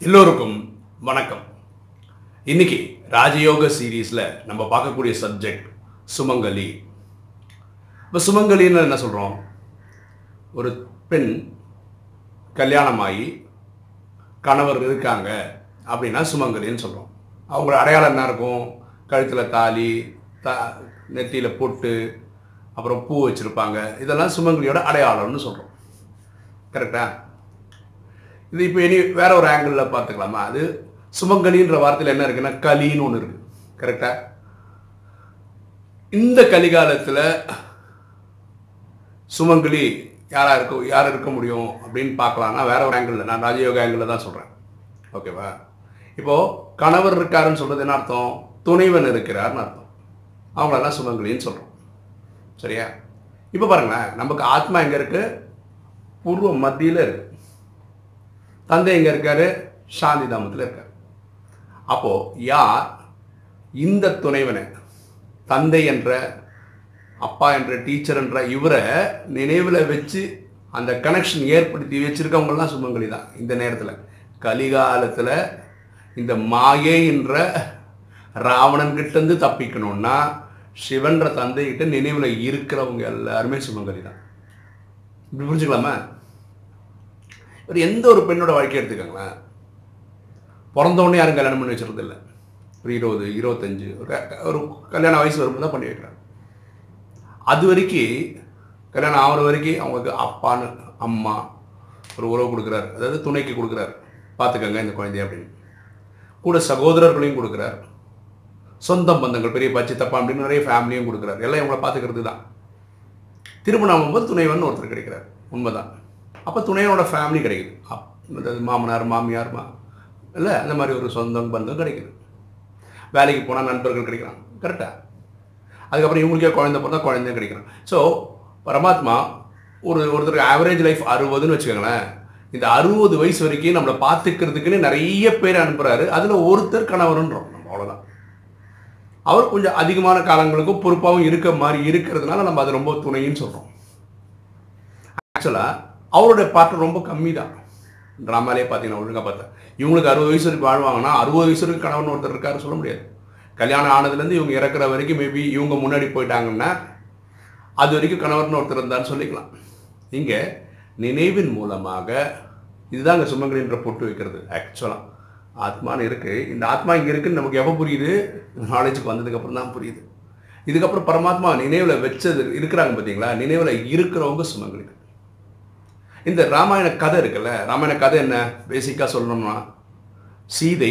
எல்லோருக்கும் வணக்கம் இன்னைக்கு ராஜயோக சீரீஸில் நம்ம பார்க்கக்கூடிய சப்ஜெக்ட் சுமங்கலி இப்போ சுமங்கலின்னு என்ன சொல்கிறோம் ஒரு பெண் கல்யாணமாகி கணவர் இருக்காங்க அப்படின்னா சுமங்கலின்னு சொல்கிறோம் அவங்களோட அடையாளம் என்ன இருக்கும் கழுத்தில் தாலி த நெத்தியில் பொட்டு அப்புறம் பூ வச்சுருப்பாங்க இதெல்லாம் சுமங்கலியோட அடையாளம்னு சொல்கிறோம் கரெக்டா இது இப்போ இனி வேற ஒரு ஆங்கிளில் பார்த்துக்கலாமா அது சுமங்கலின்ற வார்த்தையில் என்ன இருக்குன்னா கலின்னு ஒன்று இருக்கு கரெக்டா இந்த கலிகாலத்தில் சுமங்கலி யாரா இருக்க யார் இருக்க முடியும் அப்படின்னு பார்க்கலாம்னா வேற ஒரு ஆங்கிளில் நான் ராஜயோக ஆங்கிளில் தான் சொல்கிறேன் ஓகேவா இப்போ கணவர் இருக்காருன்னு சொல்றது என்ன அர்த்தம் துணைவன் இருக்கிறார்னு அர்த்தம் அவங்களெல்லாம் சுமங்கலின்னு சொல்கிறோம் சரியா இப்போ பாருங்களேன் நமக்கு ஆத்மா எங்கே இருக்கு பூர்வ மத்தியில் இருக்கு தந்தை எங்கே இருக்காரு சாந்தி தாமத்தில் இருக்கார் அப்போ யார் இந்த துணைவனை தந்தை என்ற அப்பா என்ற டீச்சர் என்ற இவரை நினைவில் வச்சு அந்த கனெக்ஷன் ஏற்படுத்தி வச்சிருக்கவங்கலாம் சுமங்கலி தான் இந்த நேரத்தில் கலிகாலத்தில் இந்த மாயை என்ற ராவணன் கிட்டேருந்து தப்பிக்கணும்னா சிவன்ற தந்தைகிட்ட நினைவில் இருக்கிறவங்க எல்லாருமே சுமங்கலி தான் இப்படி புரிஞ்சுக்கலாமா ஒரு எந்த ஒரு பெண்ணோட வாழ்க்கையை எடுத்துக்கோங்களேன் பிறந்தவொடனே யாரும் கல்யாணம் பண்ணி வச்சுறது இல்லை ஒரு இருபது இருபத்தஞ்சு ஒரு க- ஒரு கல்யாண வயசு வரும்போது தான் பண்ணி வைக்கிறாங்க அது வரைக்கும் கல்யாணம் ஆகிற வரைக்கும் அவங்களுக்கு அப்பான்னு அம்மா ஒரு உறவு கொடுக்குறாரு அதாவது துணைக்கு கொடுக்குறாரு பார்த்துக்கங்க இந்த குழந்தைய அப்படின்னு கூட சகோதரர்களையும் கொடுக்குறாரு சொந்த பந்தங்கள் பெரிய பச்சை தப்பா அப்படின்னு நிறைய ஃபேமிலியும் கொடுக்குறாரு எல்லாம் இவங்களை பார்த்துக்கிறது தான் திருமணம் ஆகும்போது துணைவன் ஒருத்தர் கிடைக்கிறார் உண்மைதான் அப்போ துணைவனோட ஃபேமிலி கிடைக்குது அப் அதாவது மாமனார் மாமியார் மா இல்லை அந்த மாதிரி ஒரு சொந்தம் பந்தம் கிடைக்குது வேலைக்கு போனால் நண்பர்கள் கிடைக்கிறாங்க கரெக்டாக அதுக்கப்புறம் இவங்களுக்கே குழந்தை பிறந்தா குழந்தையும் கிடைக்கிறான் ஸோ பரமாத்மா ஒரு ஒருத்தருக்கு ஆவரேஜ் லைஃப் அறுபதுன்னு வச்சுக்கோங்களேன் இந்த அறுபது வயசு வரைக்கும் நம்மளை பார்த்துக்கிறதுக்குன்னு நிறைய பேர் அனுப்புகிறாரு அதில் ஒருத்தர் கணவருன்றோம் நம்ம அவ்வளோதான் அவர் கொஞ்சம் அதிகமான காலங்களுக்கும் பொறுப்பாகவும் இருக்க மாதிரி இருக்கிறதுனால நம்ம அது ரொம்ப துணைன்னு சொல்கிறோம் ஆக்சுவலாக அவருடைய பாட்டு ரொம்ப கம்மி தான் ட்ராமாலே பார்த்தீங்கன்னா ஒழுங்காக பார்த்தேன் இவங்களுக்கு அறுபது வயசு வரைக்கும் வாழ்வாங்கன்னா அறுபது வயசு வரைக்கும் கணவன் ஒருத்தர் இருக்காரு சொல்ல முடியாது கல்யாணம் ஆனதுலேருந்து இவங்க இறக்குற வரைக்கும் மேபி இவங்க முன்னாடி போயிட்டாங்கன்னா அது வரைக்கும் கணவர்னு ஒருத்தர் இருந்தான்னு சொல்லிக்கலாம் இங்கே நினைவின் மூலமாக இதுதாங்க சுமங்கலின்ற பொட்டு வைக்கிறது ஆக்சுவலாக ஆத்மான்னு இருக்குது இந்த ஆத்மா இங்கே இருக்குன்னு நமக்கு எப்போ புரியுது நாலேஜுக்கு வந்ததுக்கப்புறம் தான் புரியுது இதுக்கப்புறம் பரமாத்மா நினைவில் வச்சது இருக்கிறாங்க பார்த்தீங்களா நினைவில் இருக்கிறவங்க சுமங்கலி இந்த ராமாயண கதை இருக்குல்ல ராமாயண கதை என்ன பேசிக்காக சொல்லணும்னா சீதை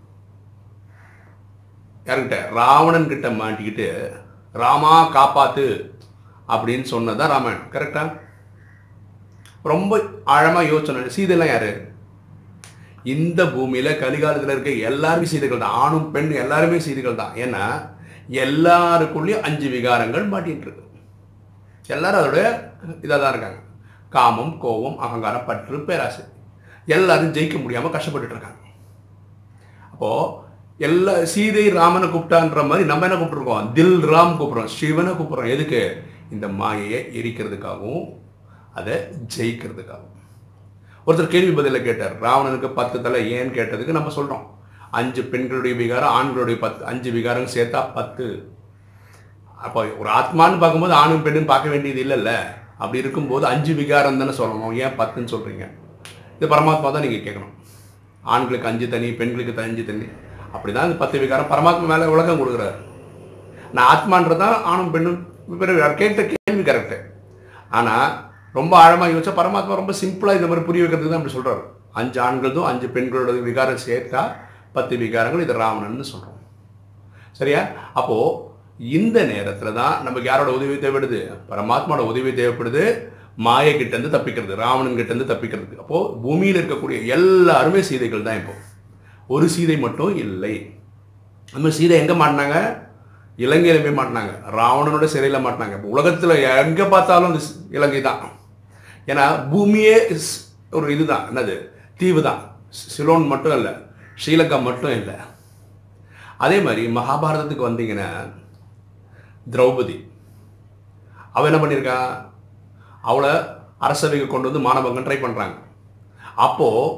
யாருக்கிட்ட ராவணன் கிட்ட மாட்டிக்கிட்டு ராமா காப்பாத்து அப்படின்னு சொன்னதான் ராமாயணம் கரெக்டா ரொம்ப ஆழமா யோசனை சீதைலாம் யாரு இந்த பூமியில கலிகாலத்தில் இருக்க எல்லாருமே சீதைகள் தான் ஆணும் பெண் எல்லாருமே சீதைகள் தான் ஏன்னா எல்லாருக்குள்ளேயும் அஞ்சு விகாரங்கள் மாட்டிட்டு இருக்கு எல்லாரும் அதோட இதாக தான் இருக்காங்க காமம் கோபம் அகங்காரம் பற்று பேராசை எல்லாரும் ஜெயிக்க முடியாம கஷ்டப்பட்டுட்டு இருக்காங்க அப்போ எல்லா சீதை ராமனை கூப்பிட்டான்ற மாதிரி நம்ம என்ன கூப்பிட்டுருக்கோம் தில் ராம் கூப்பிடுறோம் சிவனை கூப்பிடுறோம் எதுக்கு இந்த மாயையை எரிக்கிறதுக்காகவும் அதை ஜெயிக்கிறதுக்காகவும் ஒருத்தர் கேள்வி பதில கேட்டார் ராவணனுக்கு பத்து தலை ஏன்னு கேட்டதுக்கு நம்ம சொல்றோம் அஞ்சு பெண்களுடைய விகாரம் ஆண்களுடைய பத்து அஞ்சு விகாரம் சேர்த்தா பத்து அப்போ ஒரு ஆத்மான்னு பார்க்கும்போது ஆணும் பெண்ணும் பார்க்க வேண்டியது இல்லைல்ல அப்படி இருக்கும்போது அஞ்சு விகாரம் தானே சொல்லணும் ஏன் பத்துன்னு சொல்றீங்க இது பரமாத்மா தான் நீங்கள் கேட்கணும் ஆண்களுக்கு அஞ்சு தனி பெண்களுக்கு த- அஞ்சு தனி அப்படிதான் இந்த பத்து விகாரம் பரமாத்மா மேலே உலகம் கொடுக்குறாரு நான் ஆத்மான்றதான் ஆணும் பெண்ணும் பிறகு அவர் கேட்ட கேள்வி கரெக்டு ஆனால் ரொம்ப ஆழமாக யோசிச்சா பரமாத்மா ரொம்ப சிம்பிளாக இந்த மாதிரி புரிய வைக்கிறதுக்கு தான் அப்படி சொல்கிறாரு அஞ்சு ஆண்களதும் அஞ்சு பெண்களோட விகாரம் சேர்த்தா பத்து விகாரங்கள் இது ராவணன்னு சொல்கிறோம் சரியா அப்போ இந்த நேரத்தில் தான் நமக்கு யாரோட உதவி தேவைப்படுது பரமாத்மாவோட உதவி தேவைப்படுது மாயை கிட்டேருந்து தப்பிக்கிறது ராவணன் கிட்டேருந்து தப்பிக்கிறது அப்போ பூமியில் இருக்கக்கூடிய எல்லாருமே சீதைகள் தான் இப்போ ஒரு சீதை மட்டும் இல்லை நம்ம சீதை எங்கே மாட்டினாங்க இலங்கையில போய் மாட்டினாங்க ராவணனோட சிறையில் மாட்டினாங்க இப்போ உலகத்தில் எங்கே பார்த்தாலும் இந்த ஸ்- இலங்கை தான் ஏன்னா பூமியே ஸ்- ஒரு இதுதான் என்னது தீவு தான் சி- சிலோன் மட்டும் இல்லை ஸ்ரீலங்கா மட்டும் இல்லை அதே மாதிரி மகாபாரதத்துக்கு வந்தீங்கன்னா திரௌபதி அவ என்ன பண்ணியிருக்கா அவளை அரசவைக்கு கொண்டு வந்து மாணவங்க ட்ரை பண்ணுறாங்க அப்போது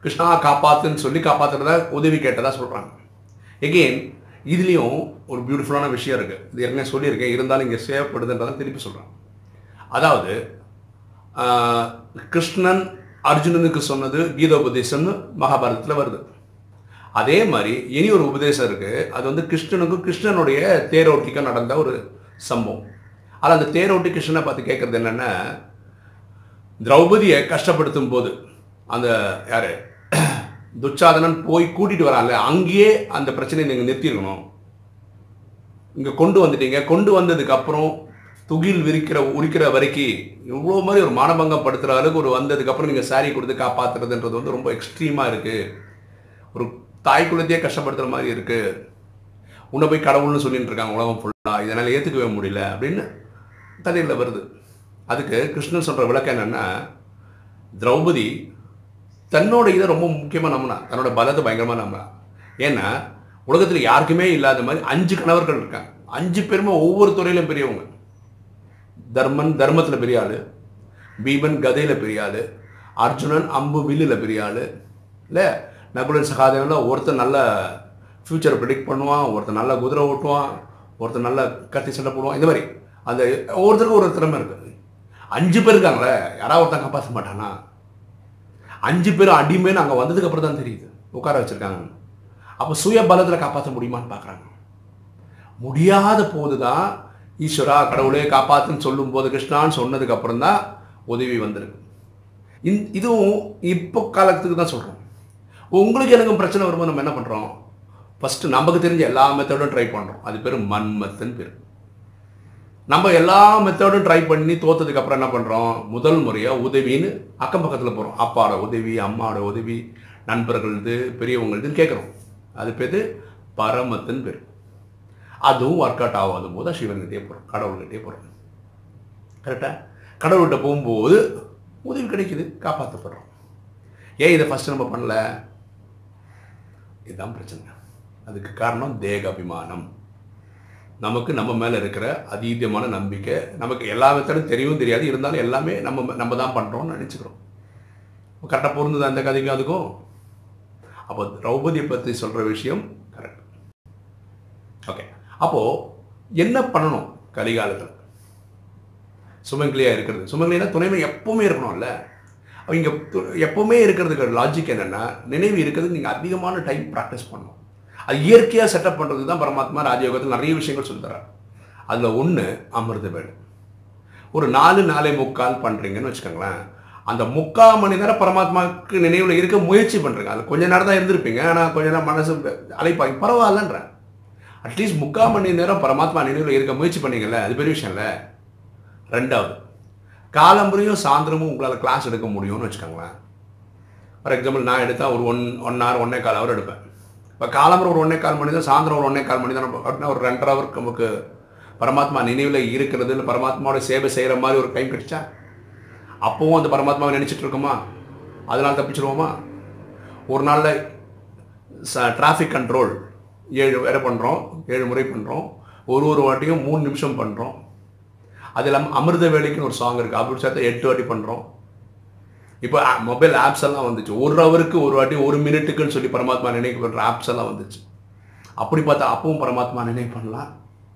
கிருஷ்ணா காப்பாத்துன்னு சொல்லி காப்பாத்துறதா உதவி கேட்டதா சொல்கிறாங்க எகெயின் இதுலேயும் ஒரு பியூட்டிஃபுல்லான விஷயம் இருக்குது இது ஏற்கனவே சொல்லியிருக்கேன் இருந்தாலும் இங்கே சேவப்படுதுன்றதான் திருப்பி சொல்கிறேன் அதாவது ஆஹ், கிருஷ்ணன் அர்ஜுனனுக்கு சொன்னது கீதோபதேசம்னு மகாபாரதத்தில் வருது அதே மாதிரி இனி ஒரு உபதேசம் இருக்குது அது வந்து கிருஷ்ணனுக்கும் கிருஷ்ணனுடைய தேரோட்டிக்கும் நடந்த ஒரு சம்பவம் அதில் அந்த தேரோட்டி கிருஷ்ணனை பார்த்து கேட்குறது என்னென்னா திரௌபதியை கஷ்டப்படுத்தும் போது அந்த யார் துச்சாதனன் போய் கூட்டிட்டு வரான்ல அங்கேயே அந்த பிரச்சனையை நீங்கள் நிறுத்திருக்கணும் இங்கே கொண்டு வந்துட்டீங்க கொண்டு வந்ததுக்கு அப்புறம் துகில் விரிக்கிற உரிக்கிற வரைக்கும் இவ்வளோ மாதிரி ஒரு மானபங்கம் படுத்துகிற அளவுக்கு ஒரு வந்ததுக்கு அப்புறம் நீங்கள் சாரி கொடுத்து காப்பாற்றுறதுன்றது வந்து ரொம்ப எக்ஸ்ட்ரீமாக இருக்குது ஒரு தாய் குலத்தையே கஷ்டப்படுத்துகிற மாதிரி இருக்குது உன்னை போய் கடவுள்னு சொல்லிட்டு இருக்காங்க உலகம் ஃபுல்லாக இதனால் ஏற்றுக்கவே முடியல அப்படின்னு கதையில் வருது அதுக்கு கிருஷ்ணன் சொல்கிற விளக்கம் என்னென்னா திரௌபதி தன்னோட இதை ரொம்ப முக்கியமாக நம்பினா தன்னோட பலத்தை பயங்கரமாக நம்பினா ஏன்னா உலகத்தில் யாருக்குமே இல்லாத மாதிரி அஞ்சு கணவர்கள் இருக்காங்க அஞ்சு பேருமே ஒவ்வொரு துறையிலும் பெரியவங்க தர்மன் தர்மத்தில் பெரிய ஆள் பீமன் கதையில் பெரிய ஆள் அர்ஜுனன் அம்பு வில்லில் பெரிய ஆள் இல்லை நகுலன் சகாதேவனில் ஒருத்தன் நல்ல ஃப்யூச்சரை ப்ரிடிக்ட் பண்ணுவான் ஒருத்தன் நல்ல குதிரை ஓட்டுவான் ஒருத்தன் நல்ல கத்தி சண்டை போடுவான் இந்த மாதிரி அந்த ஒவ்வொருத்தருக்கும் ஒரு திறமை இருக்குது அஞ்சு பேர் இருக்காங்களே யாராவது ஒருத்தன் காப்பாற்ற மாட்டானா அஞ்சு பேர் அடிமேன்னு அங்கே வந்ததுக்கு அப்புறம் தான் தெரியுது உட்கார வச்சிருக்காங்க அப்போ சுய பலத்தில் காப்பாற்ற முடியுமான்னு பார்க்குறாங்க முடியாத போது தான் ஈஸ்வரா கடவுளே காப்பாத்துன்னு சொல்லும்போது கிருஷ்ணான்னு சொன்னதுக்கு அப்புறம் தான் உதவி வந்திருக்கு இந் இதுவும் இப்போ காலத்துக்கு தான் சொல்கிறோம் உங்களுக்கு எனக்கும் பிரச்சனை வரும்போது நம்ம என்ன பண்ணுறோம் ஃபஸ்ட்டு நமக்கு தெரிஞ்ச எல்லா மெத்தடும் ட்ரை பண்ணுறோம் அது பேர் மன்மத்துன்னு பேர் நம்ம எல்லா மெத்தடும் ட்ரை பண்ணி தோத்ததுக்கு அப்புறம் என்ன பண்ணுறோம் முதல் முறையாக உதவின்னு அக்கம் பக்கத்தில் போகிறோம் அப்பாவோட உதவி அம்மாவோட உதவி நண்பர்களது பெரியவங்களுதுன்னு கேட்குறோம் அது பேர் பரமத்துன்னு பேர் அதுவும் ஒர்க் அவுட் ஆகாத போது தான் சிவன்கிட்டே போகிறோம் கடவுள்கிட்டே போகிறோம் கரெக்டாக கடவுள்கிட்ட போகும்போது உதவி கிடைக்குது காப்பாற்றப்படுறோம் ஏன் இதை ஃபஸ்ட்டு நம்ம பண்ணல இதுதான் பிரச்சனை அதுக்கு காரணம் தேக அபிமானம் நமக்கு நம்ம மேலே இருக்கிற அதீதமான நம்பிக்கை நமக்கு எல்லா மெத்தடும் தெரியும் தெரியாது இருந்தாலும் எல்லாமே நம்ம நம்ம தான் பண்ணுறோம்னு நினச்சிக்கிறோம் கரெக்டாக பொருந்தது அந்த கதைக்கும் அதுக்கும் அப்போ திரௌபதியை பற்றி சொல்கிற விஷயம் கரெக்ட் ஓகே அப்போது என்ன பண்ணணும் கலிகாலத்தில் சுமங்கலியாக இருக்கிறது சுமங்கலினா துணைமை எப்பவுமே இருக்கணும்ல அவங்க எப்பவுமே இருக்கிறதுக்கு லாஜிக் என்னென்னா நினைவு இருக்கிறதுக்கு நீங்கள் அதிகமான டைம் ப்ராக்டிஸ் பண்ணணும் அது இயற்கையாக செட்டப் பண்ணுறது தான் பரமாத்மா ராஜயோகத்தில் நிறைய விஷயங்கள் சொல்லித்தரார் அதில் ஒன்று அமிர்த வேலை ஒரு நாலு நாலே முக்கால் பண்ணுறீங்கன்னு வச்சுக்கோங்களேன் அந்த முக்கால் மணி நேரம் பரமாத்மாவுக்கு நினைவில் இருக்க முயற்சி பண்ணுறீங்க அது கொஞ்ச நேரம் தான் இருந்திருப்பீங்க ஆனால் கொஞ்ச நேரம் மனசு அழைப்பாங்க பரவாயில்லன்றேன் அட்லீஸ்ட் முக்கால் மணி நேரம் பரமாத்மா நினைவில் இருக்க முயற்சி பண்ணீங்கல்ல அது பெரிய விஷயம் இல்லை ரெண்டாவது காலம்புரையும் சாயந்தரமும் உங்களால் கிளாஸ் எடுக்க முடியும்னு வச்சுக்கோங்களேன் ஃபார் எக்ஸாம்பிள் நான் எடுத்தால் ஒரு ஒன் ஒன் ஹவர் ஒன்னே கால் ஹவர் எடுப்பேன் இப்போ காலம்புரை ஒரு ஒன்னே கால் மணி தான் சாயந்தரம் ஒரு ஒன்னே கால் மணி தான் அப்படின்னா ஒரு ரெண்டரை ஹவருக்கு நமக்கு பரமாத்மா நினைவில் இருக்கிறது இல்லை பரமாத்மாவோட சேவை செய்கிற மாதிரி ஒரு டைம் கிடைச்சா அப்போவும் அந்த பரமாத்மாவை நினச்சிட்டு இருக்கோமா அதனால் தப்பிச்சிருவோமா ஒரு நாளில் ச டிராஃபிக் கண்ட்ரோல் ஏழு வேலை பண்ணுறோம் ஏழு முறை பண்ணுறோம் ஒரு ஒரு வாட்டியும் மூணு நிமிஷம் பண்ணுறோம் அது இல்லாமல் அமிர்த வேலைக்குன்னு ஒரு சாங் இருக்குது அப்படி சேர்த்து எட்டு வாட்டி பண்ணுறோம் இப்போ மொபைல் ஆப்ஸ் எல்லாம் வந்துச்சு ஒரு ஹவருக்கு ஒரு வாட்டி ஒரு மினிட்டுக்குன்னு சொல்லி பரமாத்மா நினைவு பண்ணுற ஆப்ஸ் எல்லாம் வந்துச்சு அப்படி பார்த்தா அப்பவும் பரமாத்மா நினைவு பண்ணலாம்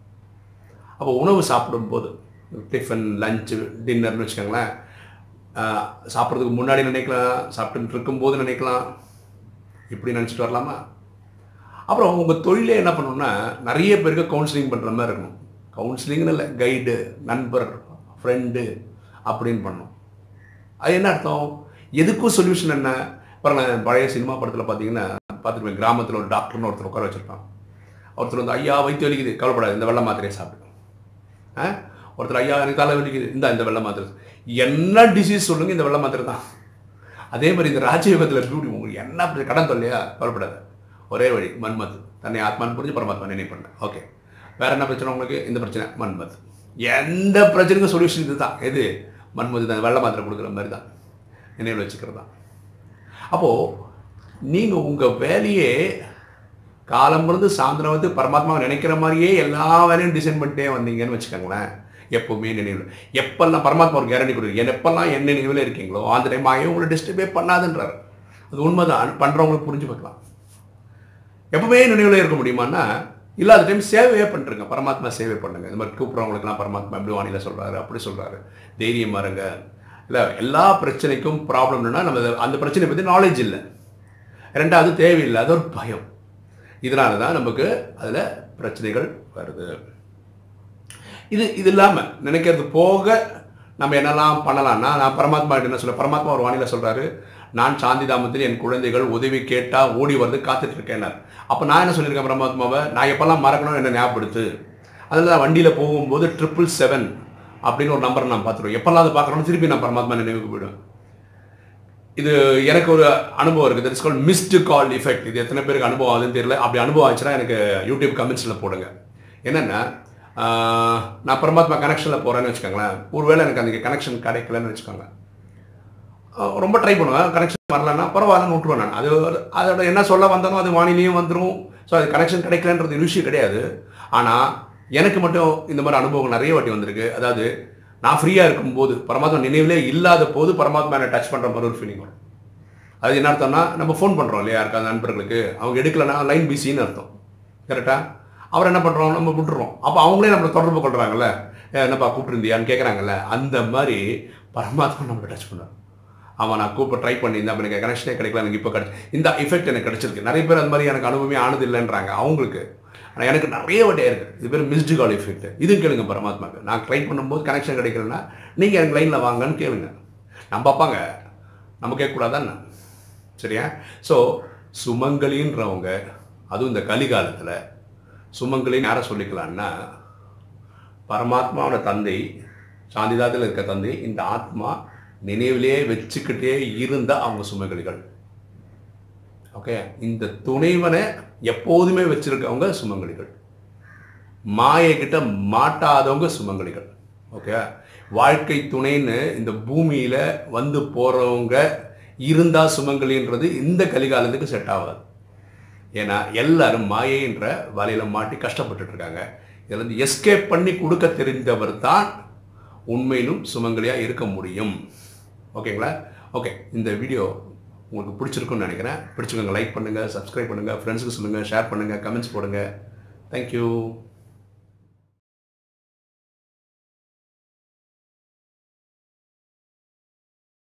அப்போ உணவு சாப்பிடும்போது டிஃபன் லஞ்சு டின்னர்னு வச்சுக்கோங்களேன் சாப்பிட்றதுக்கு முன்னாடி நினைக்கலாம் சாப்பிட்டு இருக்கும்போது நினைக்கலாம் இப்படி நினச்சிட்டு வரலாமா அப்புறம் உங்கள் தொழிலே என்ன பண்ணணும்னா நிறைய பேருக்கு கவுன்சிலிங் பண்ணுற மாதிரி இருக்கணும் கவுன்சிலிங்னு இல்லை கைடு நண்பர் ஃப்ரெண்டு அப்படின்னு பண்ணணும் அது என்ன அர்த்தம் எதுக்கும் சொல்யூஷன் என்ன பாருங்க பழைய சினிமா படத்தில் பார்த்தீங்கன்னா பார்த்துருப்பேன் கிராமத்தில் ஒரு டாக்டர்னு ஒருத்தர் உட்கார வச்சுருப்பான் ஒருத்தர் வந்து ஐயா வயிற்று வலிக்குது கவலைப்படாது இந்த வெள்ளை மாத்திரையை சாப்பிடு ஆ ஒருத்தர் ஐயா எனக்கு தலை வலிக்குது இந்த இந்த வெள்ளை மாத்திரை என்ன டிசீஸ் சொல்லுங்க இந்த வெள்ளை மாத்திரை தான் அதே மாதிரி இந்த ராஜயோகத்தில் பியூட்டி உங்களுக்கு என்ன பிரச்சனை கடன் தொல்லையா கவலைப்படாது ஒரே வழி மன்மத் தன்னை ஆத்மான்னு புரிஞ்சு பரமாத்மா நினைவு பண்ண ஓகே வேற என்ன பிரச்சனை உங்களுக்கு இந்த பிரச்சனை மன்மத் எந்த பிரச்சனைக்கும் சொல்யூஷன் இது தான் எது மன்மது தான் வெள்ளை மாத்திரை கொடுக்குற மாதிரி தான் நினைவில் வச்சுக்கிறது தான் அப்போது நீங்கள் உங்கள் வேலையே காலம்பிருந்து சாயந்தரம் வந்து பரமாத்மாவை நினைக்கிற மாதிரியே எல்லா வேலையும் டிசைன் பண்ணிட்டே வந்தீங்கன்னு வச்சுக்கோங்களேன் எப்போவுமே நினைவில் எப்பெல்லாம் பரமாத்மா ஒரு கேரண்டி கொடுக்குது என் எப்பெல்லாம் என் நினைவில் இருக்கீங்களோ அந்த டைம் ஆகியும் உங்களை டிஸ்டர்பே பண்ணாதுன்றார் அது உண்மைதான் பண்ணுறவங்களுக்கு புரிஞ்சு பார்க்கலாம் எப்பவுமே நினைவில் இருக்க முடியுமான்னா இல்லாத டைம் சேவையே பண்ணுறங்க பரமாத்மா சேவை பண்ணுங்க இந்த மாதிரி கூப்பிட்றவங்களுக்குலாம் பரமாத்மா எப்படி வானிலை சொல்கிறாரு அப்படி சொல்கிறாரு தைரியமாக இருங்க இல்லை எல்லா பிரச்சனைக்கும் ப்ராப்ளம்னா நம்ம அது- அந்த பிரச்சனையை பற்றி நாலேஜ் இல்லை ரெண்டாவது தேவையில்லை அது ஒரு பயம் இதனால தான் நமக்கு அதில் பிரச்சனைகள் வருது இது இது இல்லாமல் நினைக்கிறது போக நம்ம என்னெல்லாம் பண்ணலாம்னா நான் பரமாத்மா கிட்ட என்ன சொல்ல பரமாத்மா ஒரு வானிலை சொல்கிறாரு நான் சாந்தி தாமத்தில் என் குழந்தைகள் உதவி கேட்டால் ஓடி வந்து காத்துட்டு இருக்கேன்னார் அப்போ நான் என்ன சொல்லியிருக்கேன் பரமாத்மாவை நான் எப்போல்லாம் மறக்கணும் என்ன ஞாபகப்படுத்து அதில் நான் வண்டியில் போகும்போது ட்ரிபிள் செவன் அப்படின்னு ஒரு நம்பர் நான் பார்த்துருவேன் எப்போல்லாம் அதை பார்க்குறோம் திருப்பி நான் பரமாத்மா நினைவுக்கு போயிடுவேன் இது எனக்கு ஒரு அனுபவம் இருக்குது it's call missed call effect இது எத்தனை பேருக்கு அனுபவம் ஆகுதுன்னு தெரியல அப்படி அனுபவம் ஆச்சுன்னா எனக்கு யூடியூப் கமெண்ட்ஸில் போடுங்க என்னென்னா ஆஹ், நான் பரமாத்மா கனெக்ஷனில் போகிறேன்னு வச்சுக்கோங்களேன் ஒருவேளை எனக்கு அந்த கனெக்ஷன் கிடைக்கலன்னு வச்சுக்கோங்க ஆஹ், ரொம்ப ட்ரை பண்ணுவேன் கனெக்ஷன் வரலன்னா பரவாயில்லன்னு விட்டுருவேன் நான் அது அதோட என்ன சொல்ல வந்தாலும் அது வானிலையும் வந்துடும் ஸோ அது கனெக்ஷன் கிடைக்கலன்றது விஷயம் கிடையாது ஆனால் எனக்கு மட்டும் இந்த மாதிரி அனுபவம் நிறைய வாட்டி வந்திருக்கு அதாவது நான் ஃப்ரீயாக இருக்கும்போது பரமாத்மா நினைவிலே இல்லாத போது பரமாத்மா என்னை டச் பண்ணுற மாதிரி ஒரு ஃபீலிங் வரும் அது என்ன அர்த்தம்னா நம்ம ஃபோன் பண்ணுறோம் இல்லையா யாருக்காவது நண்பர்களுக்கு அவங்க எடுக்கலைன்னா லைன் பிஸின்னு அர்த்தம் கரெக்டாக அவர் என்ன பண்ணுறோம் நம்ம விட்டுறோம் அப்போ அவங்களே நம்மளை தொடர்பு கொள்கிறாங்கல்ல "ஏ, என்னப்பா கூப்பிட்டுருந்தியான்னு கேட்குறாங்கல்ல அந்த மாதிரி பரமாத்மா நம்மளை டச் பண்ணுறாங்க அவன் நான் கூப்பிட்டு ட்ரை பண்ணியிருந்தேன் அப்போ எனக்கு கனெக்ஷனே கிடைக்கல எனக்கு இப்போ கிடைச்சி இந்த எஃபெக்ட் எனக்கு கிடைச்சிருக்கு நிறைய பேர் அந்த மாதிரி எனக்கு அனுபவமே ஆனது இல்லைன்றாங்க அவங்களுக்கு ஆனால் எனக்கு நிறைய வட்டியாக இருக்குது இது பேர் மிஸ்டு கால் எஃபெக்ட் இது கேளுங்க பரமாத்மாக்கு நான் ட்ரை பண்ணும்போது கனெக்ஷன் கிடைக்கலன்னா நீங்கள் எனக்கு லைனில் வாங்கன்னு கேளுங்க நம்ம பார்ப்பாங்க நம்ம கேட்கக்கூடாதான்னு சரியா ஸோ சுமங்கலின்றவங்க அதுவும் இந்த கலிகாலத்தில் சுமங்கலின்னு யாரை சொல்லிக்கலான்னா பரமாத்மாவோட தந்தை சாந்திதாத்தில் இருக்க தந்தை இந்த ஆத்மா நினைவிலே வச்சுக்கிட்டே இருந்த அவங்க சுமங்கலிகள் ஓகே இந்த துணைவனை எப்போதுமே வச்சிருக்கவங்க சுமங்கலிகள் மாயை கிட்ட மாட்டாதவங்க சுமங்கலிகள் ஓகே வாழ்க்கை துணைன்னு இந்த பூமியில வந்து போறவங்க இருந்தா சுமங்கலின்றது இந்த கலிகாலத்துக்கு செட் ஆகாது ஏன்னா எல்லாரும் மாயைன்ற வலையில மாட்டி கஷ்டப்பட்டுட்டு இருக்காங்க இதுல இருந்து எஸ்கேப் பண்ணி கொடுக்க தெரிந்தவர் தான் உண்மையிலும் சுமங்கலியா இருக்க முடியும் ஓகேங்களா ஓகே இந்த வீடியோ உங்களுக்கு பிடிச்சிருக்குன்னு நினைக்கிறேன் பிடிச்சிக்கோங்க லைக் பண்ணுங்கள் சப்ஸ்கிரைப் பண்ணுங்கள் ஃப்ரெண்ட்ஸுக்கு சொல்லுங்கள் ஷேர் பண்ணுங்கள் கமெண்ட்ஸ் போடுங்க தேங்க்யூ